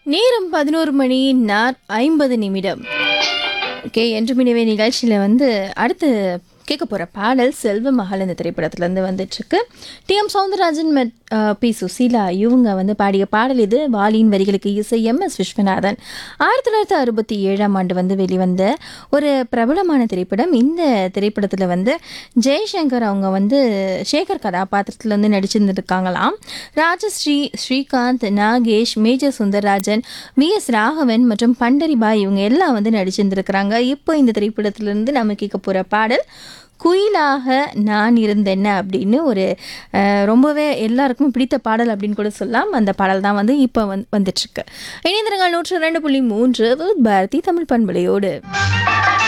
நேரம் பதினோரு மணி நாற் ஐம்பது நிமிடம் ஓகே என்று மினிவே நிகழ்ச்சியில் வந்து அடுத்து கேட்க போகிற பாடல் செல்வ மகள் இந்த திரைப்படத்துலேருந்து வந்துட்டுருக்கு டி எம் சவுந்தரராஜன் மெட் பி சுசீலா இவங்க வந்து பாடிய பாடல் இது வாலியின் வரிகளுக்கு இசை எம் எஸ் விஸ்வநாதன் ஆயிரத்தி தொள்ளாயிரத்தி அறுபத்தி ஏழாம் ஆண்டு வந்து வெளிவந்த ஒரு பிரபலமான திரைப்படம் இந்த திரைப்படத்தில் வந்து ஜெய்சங்கர் அவங்க வந்து சேகர் கதாபாத்திரத்தில் வந்து நடிச்சிருந்துருக்காங்களாம் Rajasree Srikanth Nagesh major Sundararajan V S Raghavan மற்றும் பண்டரிபாய் இவங்க எல்லாம் வந்து நடிச்சிருந்துருக்கிறாங்க இப்போ இந்த திரைப்படத்திலிருந்து நம்ம கேட்க போகிற பாடல் குயிலாக நான் இருந்தேன்ன அப்படின்னு ஒரு அஹ், ரொம்பவே எல்லாருக்கும் பிடித்த பாடல் அப்படின்னு கூட சொல்லலாம் அந்த பாடல் தான் வந்து இப்போ வந்து வந்துட்டுருக்கு இணைந்திருங்கள் நூற்று ரெண்டு புள்ளி மூன்று பாரதி தமிழ் பண்பலையோடு